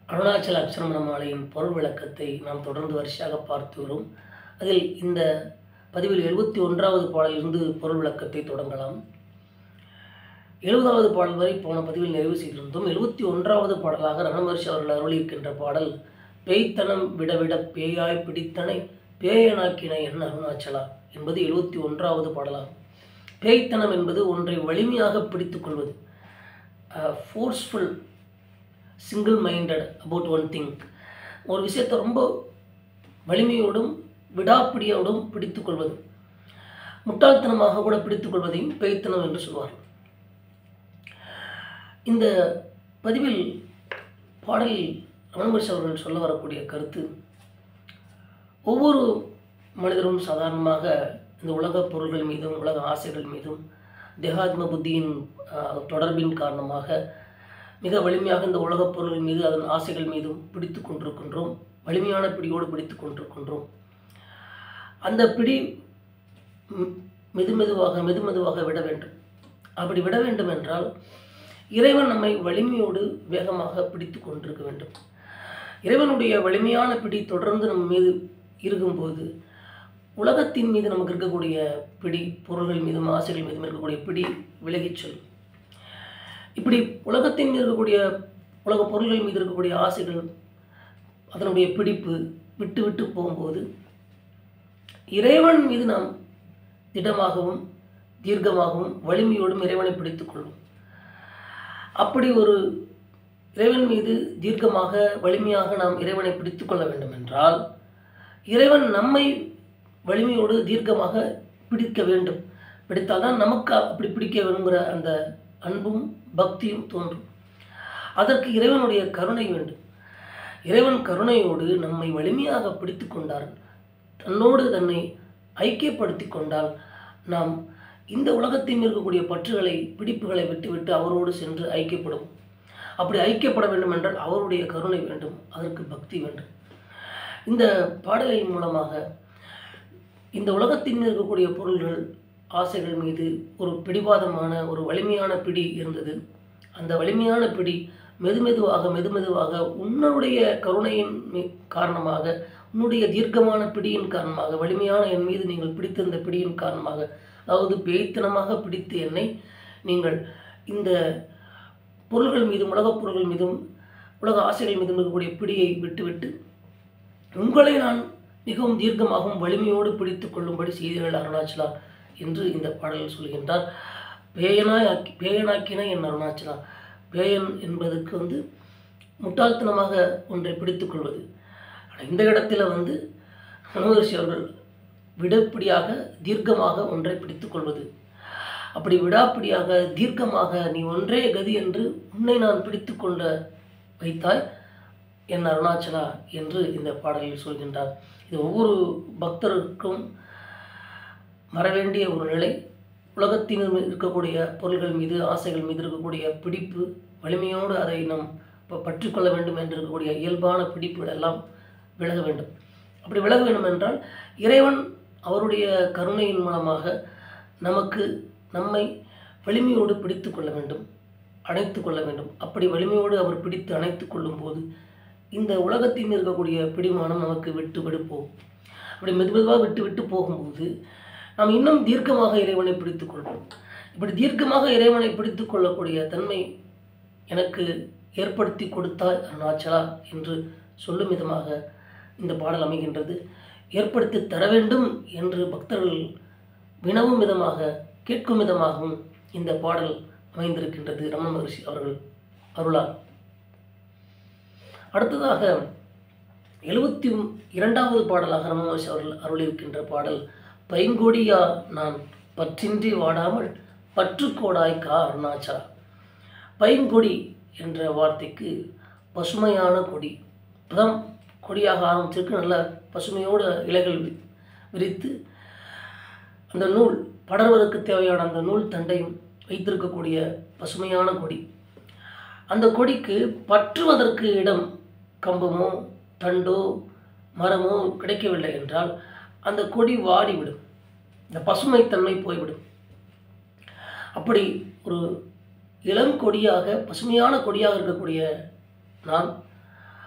அருணாச்சல அக்ஷரமண மாலையின் பொருள் விளக்கத்தை நாம் தொடர்ந்து வரிசையாக பார்த்து வரும் அதில் இந்த பதிவில் எழுபத்தி ஒன்றாவது பாடலிலிருந்து பொருள் விளக்கத்தை தொடங்கலாம் எழுபதாவது பாடல் வரை போன பதிவில் நிறைவு செய்திருந்தோம் எழுபத்தி ஒன்றாவது பாடலாக ரணமரிஷி அவர்கள் அருளியிருக்கின்ற பாடல் பேய்த்தனம் விடவிட பேயாய் பிடித்தனை பேயனாக்கினை என்ன அருணாச்சலா என்பது எழுபத்தி ஒன்றாவது பாடலாகும் பேய்த்தனம் என்பது ஒன்றை வலிமையாக பிடித்துக் கொள்வது forceful single minded about one thing ஒரு விஷயத்தை ரொம்ப வலிமையோடும் விடாப்பிடியோடும் பிடித்துக் கொள்வது முட்டாள்தனமாக கூட பிடித்துக் கொள்வதையும் பேய்த்தனம் என்று சொல்வார்கள் இந்த பதிவில் பாடலில் ரமணமரிஷ் அவர்கள் சொல்ல வரக்கூடிய கருத்து ஒவ்வொரு மனிதரும் சாதாரணமாக இந்த உலக பொருள்கள் மீதும் உலக ஆசைகள் மீதும் தேகாத்ம புத்தியின் அஹ், தொடர்பின் காரணமாக மிக வலிமையாக இந்த உலகப் பொருள்கள் மீது அதன் ஆசைகள் மீதும் பிடித்து கொண்டிருக்கின்றோம் வலிமையான பிடியோடு பிடித்து கொண்டிருக்கின்றோம் அந்த பிடி ம், மெதுமெதுவாக மெதுமெதுவாக விட வேண்டும் அப்படி விட வேண்டும் என்றால் இறைவன் நம்மை வலிமையோடு வேகமாக பிடித்து கொண்டிருக்க வேண்டும் இறைவனுடைய வலிமையான பிடி தொடர்ந்து நம்ம மீது இருக்கும்போது உலகத்தின் மீது நமக்கு இருக்கக்கூடிய பிடி பொருள்கள் மீதும் ஆசைகள் மீதும் இருக்கக்கூடிய பிடி விலகிச் செல்லும் இப்படி உலகத்தின் மீது இருக்கக்கூடிய உலக பொருள்கள் மீது இருக்கக்கூடிய ஆசைகள் அதனுடைய பிடிப்பு விட்டு விட்டு போகும்போது இறைவன் மீது நாம் திடமாகவும் தீர்க்கமாகவும் வலிமையோடும் இறைவனை பிடித்துக் கொள்வோம் அப்படி ஒரு இறைவன் மீது தீர்க்கமாக வலிமையாக நாம் இறைவனை பிடித்துக் கொள்ள வேண்டும் என்றால் இறைவன் நம்மை வலிமையோடு தீர்க்கமாக பிடிக்க வேண்டும் பிடித்தால்தான் நமக்கு அப்படி பிடிக்க வேணுங்கிற அந்த அன்பும் பக்தியும் தோன்றும் அதற்கு இறைவனுடைய கருணை வேண்டும் இறைவன் கருணையோடு நம்மை வலிமையாக பிடித்து கொண்டார் தன்னோடு தன்னை ஐக்கியப்படுத்தி கொண்டால் நாம் இந்த உலகத்தில் இருக்கக்கூடிய பற்றுகளை பிடிப்புகளை விட்டுவிட்டு அவரோடு சென்று ஐக்கியப்படும் அப்படி ஐக்கியப்பட வேண்டும் என்றால் அவருடைய கருணை வேண்டும் அதற்கு பக்தி வேண்டும் இந்த பாடலின் மூலமாக இந்த உலகத்தின் மீது இருக்கக்கூடிய பொருள்கள் ஆசைகள் மீது ஒரு பிடிவாதமான ஒரு வலிமையான பிடி இருந்தது அந்த வலிமையான பிடி மெதுமெதுவாக மெதுமெதுவாக உன்னுடைய கருணையின் மீ- காரணமாக உன்னுடைய தீர்க்கமான பிடியின் காரணமாக வலிமையான என் மீது நீங்கள் பிடித்திருந்த பிடியின் காரணமாக அதாவது பேய்த்தனமாக பிடித்து என்னை நீங்கள் இந்த பொருள்கள் மீதும் உலகப் பொருள்கள் மீதும் உலக ஆசைகள் மீதும் இருக்கக்கூடிய பிடியை விட்டுவிட்டு உங்களை நான் மிகவும் தீர்க்கமாகவும் வலிமையோடு பிடித்து கொள்ளும்படி செய்தீர்கள் அருணாச்சலா என்று இந்த பாடலில் சொல்கின்றார் பேயனாய் ஆக்கி பேயனாக்கின என் அருணாச்சலா பேயன் என்பதற்கு வந்து முட்டாள்தனமாக ஒன்றை பிடித்துக் கொள்வது ஆனா இந்த இடத்துல வந்து மனோகர்ஷி அவர்கள் விடப்பிடியாக தீர்க்கமாக ஒன்றை பிடித்துக் கொள்வது அப்படி விடாப்பிடியாக தீர்க்கமாக நீ ஒன்றே கதி என்று உன்னை நான் பிடித்து கொண்ட வைத்தாய் என் அருணாச்சலா என்று இந்த பாடலில் சொல்கின்றார் இது ஒவ்வொரு பக்தருக்கும் மறவேண்டிய ஒரு நிலை உலகத்தின் இருக்கக்கூடிய பொருள்கள் மீது ஆசைகள் மீது இருக்கக்கூடிய பிடிப்பு வலிமையோடு அதை நாம் ப- பற்றிக்கொள்ள வேண்டும் என்று இருக்கக்கூடிய இயல்பான பிடிப்புகள் எல்லாம் விலக வேண்டும் அப்படி விலக வேண்டும் என்றால் இறைவன் அவருடைய கருணையின் மூலமாக நமக்கு நம்மை வலிமையோடு பிடித்து கொள்ள வேண்டும் அணைத்து கொள்ள வேண்டும் அப்படி வலிமையோடு அவர் பிடித்து அணைத்து கொள்ளும்போது இந்த உலகத்தின் இருக்கக்கூடிய பிடிமானம் நமக்கு விட்டு விடு போகும் அப்படி மெதுமெதுவாக விட்டு விட்டு போகும்போது நாம் இன்னும் தீர்க்கமாக இறைவனை பிடித்துக் கொள்வோம் இப்படி தீர்க்கமாக இறைவனை பிடித்துக் கொள்ளக்கூடிய தன்மை எனக்கு ஏற்படுத்தி கொடுத்தாய் அருணாச்சலா என்று சொல்லும் விதமாக இந்த பாடல் அமைகின்றது ஏற்படுத்தி தர வேண்டும் என்று பக்தர்கள் வினவும் விதமாக கேட்கும் விதமாகவும் இந்த பாடல் அமைந்திருக்கின்றது ரமண மகர்ஷி அவர்கள் அருளால் அடுத்ததாக எழுபத்தி இரண்டாவது பாடலாக ரமண மகர்ஷி அவர்கள் அருளியிருக்கின்ற பாடல் பைங்கொடியா நான் பற்றின்றி வாடாமல் பற்றுக்கோடாய் கா அருணாச்சலா பைங்கொடி என்ற வார்த்தைக்கு பசுமையான கொடி இப்போதான் கொடியாக ஆரம்பிச்சிருக்கு நல்ல பசுமையோடு இலைகள் வி- விரித்து அந்த நூல் படர்வதற்கு தேவையான அந்த நூல் தண்டையும் வைத்திருக்கக்கூடிய பசுமையான கொடி அந்த கொடிக்கு பற்றுவதற்கு இடம் கம்பமோ தண்டோ மரமோ கிடைக்கவில்லை என்றால் அந்த கொடி வாடிவிடும் இந்த பசுமைத்தன்மை போய்விடும் அப்படி ஒரு இளம் கொடியாக பசுமையான கொடியாக இருக்கக்கூடிய நான்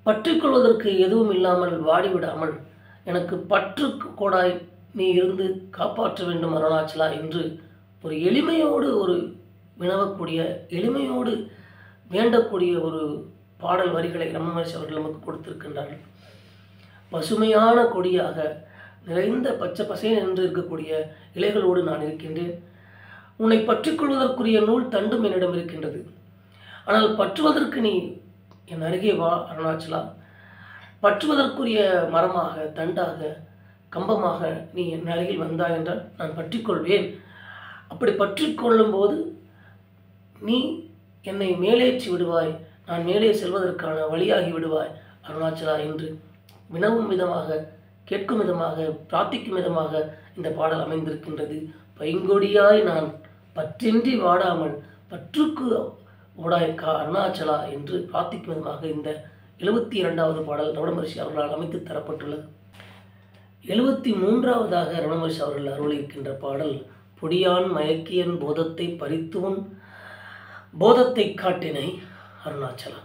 பற்றிக்கொள்வதற்கு எதுவும் இல்லாமல் வாடிவிடாமல் எனக்கு பற்று கோடாய் நீ இருந்து காப்பாற்ற வேண்டும் அருணாச்சலா என்று ஒரு எளிமையோடு ஒரு வினவக்கூடிய எளிமையோடு வேண்டக்கூடிய ஒரு பாடல் வரிகளை ரமணமரிசி அவர்கள் நமக்கு கொடுத்திருக்கின்றார்கள் பசுமையான கொடியாக நிறைந்த பச்சை பசேன் என்று இருக்கக்கூடிய இலைகளோடு நான் இருக்கின்றேன் உன்னை பற்றிக்கொள்வதற்குரிய நூல் தண்டும் என்னிடம் இருக்கின்றது ஆனால் பற்றுவதற்கு நீ என் அருகே வா அருணாச்சலா பற்றுவதற்குரிய மரமாக தண்டாக கம்பமாக நீ என் அருகில் வந்தாய் என்றால் நான் பற்றிக்கொள்வேன் அப்படி பற்றிக்கொள்ளும் போது நீ என்னை மேலேற்றி விடுவாய் நான் மேலே செல்வதற்கான வழியாகி விடுவாய் அருணாச்சலா என்று வினவும் விதமாக கேட்கும் விதமாக பிரார்த்திக்கும் விதமாக இந்த பாடல் அமைந்திருக்கின்றது பைங்கொடியாய் நான் பற்றின்றி வாடாமல் பற்றுக்கு ஓடாய் கா அருணாச்சலா என்று பிரார்த்திக்கும் விதமாக இந்த எழுபத்தி இரண்டாவது பாடல் ரமணமரிஷி அவர்களால் அமைத்து தரப்பட்டுள்ளது எழுபத்தி மூன்றாவதாக ரமணமரிஷி அவர்கள் அருளியிருக்கின்ற பாடல் பொடியான் மயக்கியன் போதத்தை பறித்துவன் போதத்தை காட்டினை அருணாச்சலா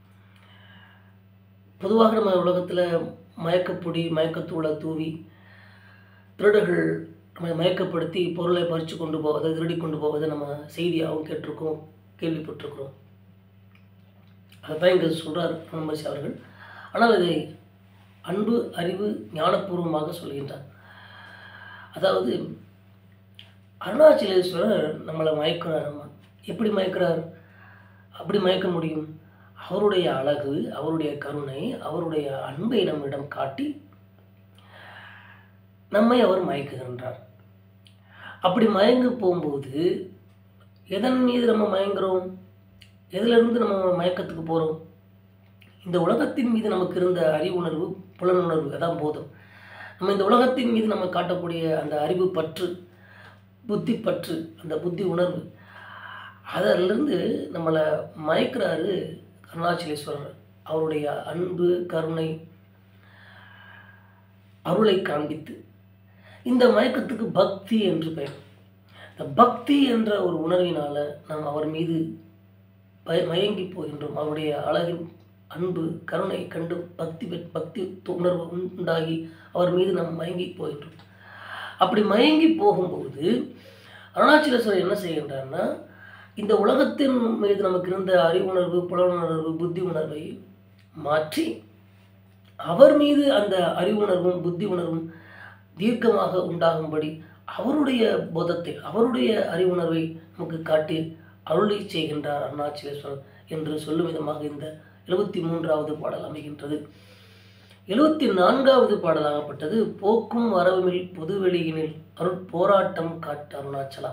பொதுவாக நம்ம உலகத்தில் மயக்கப்பொடி மயக்கத்தூளை தூவி திருடர்கள் நம்ம மயக்கப்படுத்தி பொருளை பறித்து கொண்டு போவதை திருடி கொண்டு போவதை நம்ம செய்தியாகவும் கேட்டிருக்கோம் கேள்விப்பட்டிருக்கிறோம் அதைத்தான் இங்கே சொல்கிறார் ரமணமரிசி அவர்கள் ஆனால் இதை அன்பு அறிவு ஞானபூர்வமாக சொல்கின்றார் அதாவது அருணாச்சலேஸ்வரர் நம்மளை மயக்கிறார் நம்ம எப்படி மயக்கிறார் அப்படி மயக்க முடியும் அவருடைய அழகு அவருடைய கருணை அவருடைய அன்பை நம்மிடம் காட்டி நம்மை அவர் மயக்குகின்றார் அப்படி மயங்க போகும்போது எதன் மீது நம்ம மயங்குறோம் எதிலிருந்து நம்ம மயக்கத்துக்கு போகிறோம் இந்த உலகத்தின் மீது நமக்கு இருந்த அறிவுணர்வு புலனுணர்வு அதான் போதும் நம்ம இந்த உலகத்தின் மீது நம்ம காட்டக்கூடிய அந்த அறிவு பற்று புத்தி பற்று அந்த புத்தி உணர்வு அதிலிருந்து நம்மளை மயக்கிறாரு அருணாச்சலேஸ்வரர் அவருடைய அன்பு கருணை அருளை காண்பித்து இந்த மயக்கத்துக்கு பக்தி என்று பெயர் இந்த பக்தி என்ற ஒரு உணர்வினால் நாம் அவர் மீது பய மயங்கி போகின்றோம் அவருடைய அழகின் அன்பு கருணை கண்டு பக்தி பெற்- பக்தி உணர்வு உண்- உண்டாகி அவர் மீது நாம் மயங்கி போகின்றோம் அப்படி மயங்கி போகும்போது அருணாச்சலேஸ்வரர் என்ன செய்கின்றார்னா இந்த உலகத்தின் மீது நமக்கு இருந்த அறிவுணர்வு புலனுணர்வு புத்தி உணர்வை மாற்றி அவர் மீது அந்த அறிவுணர்வும் புத்தி உணர்வும் தீர்க்கமாக உண்டாகும்படி அவருடைய போதத்தை அவருடைய அறிவுணர்வை நமக்கு காட்டி அருளை செய்கின்றார் அருணாச்சலேஸ்வரர் என்று சொல்லும் விதமாக இந்த எழுபத்தி மூன்றாவது பாடல் அமைகின்றது எழுபத்தி நான்காவது பாடலாகப்பட்டது போக்கும் வரவுமில் பொதுவெளியினில் அருட் போராட்டம் காட்டு அருணாச்சலா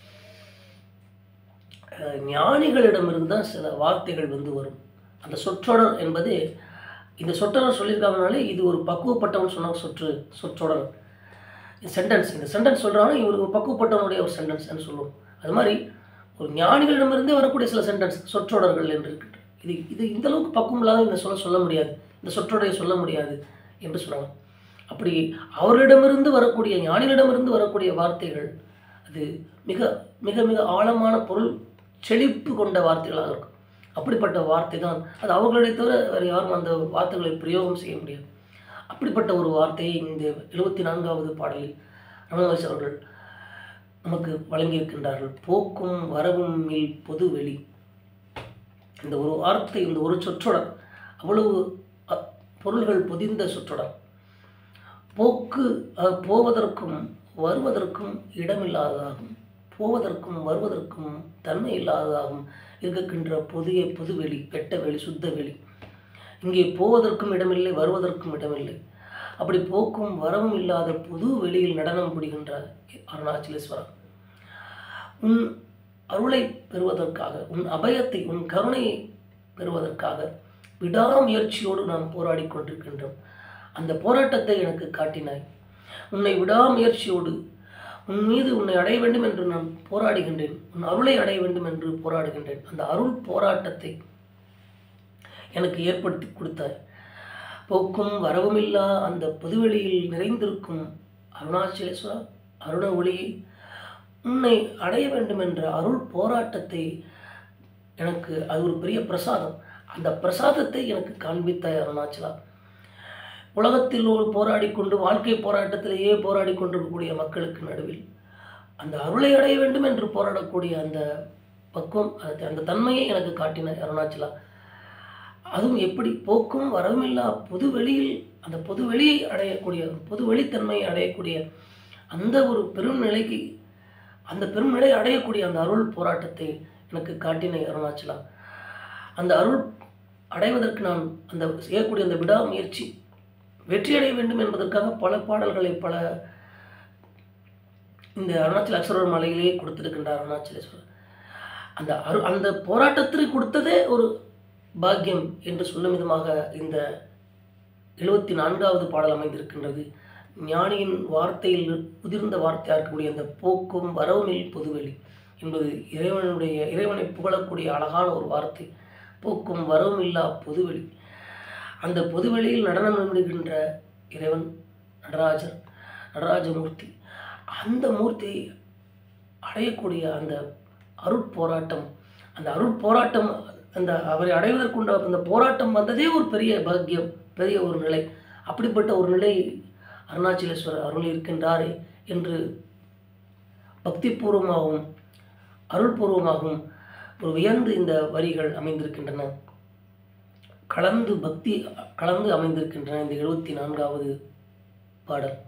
அஹ் ஞானிகளிடமிருந்து தான் சில வார்த்தைகள் வந்து வரும் அந்த சொற்றொடர் என்பது இந்த சொற்றொடர் சொல்லியிருக்காங்கனாலே இது ஒரு பக்குவப்பட்டவன் சொன்ன சொற்று சொற்றொடர் சென்டென்ஸ் இந்த சென்டென்ஸ் சொல்கிறாங்க இவர் ஒரு பக்குவப்பட்டவனுடைய ஒரு சென்டென்ஸ்னு சொல்லுவோம் அது மாதிரி ஒரு ஞானிகளிடமிருந்தே வரக்கூடிய சில சென்டென்ஸ் சொற்றொடர்கள் என்று இருக்கின்றன இது இது இந்த அளவுக்கு பக்குவம் இல்லாத இந்த சொல்ல சொல்ல முடியாது இந்த சொற்றொடரை சொல்ல முடியாது என்று சொல்லுவாங்க அப்படி அவரிடமிருந்து வரக்கூடிய ஞானிகளிடமிருந்து வரக்கூடிய வார்த்தைகள் அது மிக மிக மிக ஆழமான பொருள் செழிப்பு கொண்ட வார்த்தைகளாக இருக்கும் அப்படிப்பட்ட வார்த்தை தான் அது அவர்களை தவிர வேறு யாரும் அந்த வார்த்தைகளை பிரயோகம் செய்ய முடியாது அப்படிப்பட்ட ஒரு வார்த்தையை இந்த எழுபத்தி நான்காவது பாடலில் ரமணவரிசி அவர்கள் நமக்கு வழங்கியிருக்கின்றார்கள் போக்கும் வரவும் மில் பொது வெளி இந்த ஒரு வார்த்தை இந்த ஒரு சொற்றொடர் அவ்வளவு அ- பொருள்கள் பொதிந்த சொற்றொடர் போக்கு அஹ், போவதற்கும் வருவதற்கும் இடமில்லாததாகும் போவதற்கும் வருவதற்கும் தன்மை இல்லாததாகும் இருக்கின்ற பொதிய பொதுவெளி வெட்ட வெளி சுத்த வெளி இங்கே போவதற்கும் இடமில்லை வருவதற்கும் இடமில்லை அப்படி போக்கும் வரவும் இல்லாத புது வெளியில் நடனம் புரிகின்றார் அருணாச்சலேஸ்வரர் உன் அருளை பெறுவதற்காக உன் அபயத்தை உன் கருணையை பெறுவதற்காக விடாமுயற்சியோடு நாம் போராடி கொண்டிருக்கின்றோம் அந்த போராட்டத்தை எனக்கு காட்டினாய் உன்னை விடாமுயற்சியோடு உன் மீது உன்னை அடைய வேண்டும் என்று நான் போராடுகின்றேன் உன் அருளை அடைய வேண்டும் என்று போராடுகின்றேன் அந்த அருள் போராட்டத்தை எனக்கு ஏற்படுத்தி கொடுத்தாய் போக்கும் வரவுமில்லா அந்த பொதுவெளியில் நிறைந்திருக்கும் அருணாச்சலேஸ்வரா அருண ஒளியை உன்னை அடைய வேண்டும் என்ற அருள் போராட்டத்தை எனக்கு அது ஒரு பெரிய பிரசாதம் அந்த பிரசாதத்தை எனக்கு காண்பித்தாய் அருணாச்சலா உலகத்தில் ஒரு போராடி கொண்டு வாழ்க்கை போராட்டத்திலேயே போராடி கொண்டிருக்கக்கூடிய மக்களுக்கு நடுவில் அந்த அருளை அடைய வேண்டும் என்று போராடக்கூடிய அந்த பக்குவம் அது அந்த தன்மையை எனக்கு காட்டின அருணாச்சலா அதுவும் எப்படி போக்கும் வரவுமில்லா பொது வெளியில் அந்த பொது வெளியை அடையக்கூடிய பொது வெளித்தன்மையை அடையக்கூடிய அந்த ஒரு பெரும் நிலைக்கு அந்த பெரும் நிலை அடையக்கூடிய அந்த அருள் போராட்டத்தை எனக்கு காட்டின அருணாச்சலா அந்த அருள் அடைவதற்கு நான் அந்த செய்யக்கூடிய அந்த விடாமுயற்சி வெற்றியடைய வேண்டும் என்பதற்காக பல பாடல்களை பல இந்த அருணாச்சல அக்ஷரர் மலையிலேயே கொடுத்திருக்கின்றார் அருணாச்சலேஸ்வரர் அந்த அரு அந்த போராட்டத்திற்கு கொடுத்ததே ஒரு பாக்கியம் என்று சொல்லும் விதமாக இந்த எழுபத்தி நான்காவது பாடல் அமைந்திருக்கின்றது ஞானியின் வார்த்தையில் உதிர்ந்த வார்த்தையாக இருக்கக்கூடிய அந்த போக்கும் வரவுமில் பொதுவெளி என்பது இறைவனுடைய இறைவனை புகழக்கூடிய அழகான ஒரு வார்த்தை போக்கும் வரவும் இல்லா பொதுவெளி அந்த பொதுவெளியில் நடனம் விடுகின்ற இறைவன் நடராஜர் நடராஜமூர்த்தி அந்த மூர்த்தியை அடையக்கூடிய அந்த அருட்போராட்டம் அந்த அருட்போராட்டம் அந்த அவரை அடைவதற்குண்ட அந்த போராட்டம் வந்ததே ஒரு பெரிய பாக்கியம் பெரிய ஒரு நிலை அப்படிப்பட்ட ஒரு நிலை அருணாச்சலேஸ்வரர் அருள் இருக்கின்றாரே என்று பக்திபூர்வமாகவும் அருள்பூர்வமாகவும் ஒரு உயர்ந்து இந்த வரிகள் அமைந்திருக்கின்றன கலந்து பக்தி கலந்து அமைந்திருக்கின்றன இந்த எழுபத்தி நான்காவது பாடல்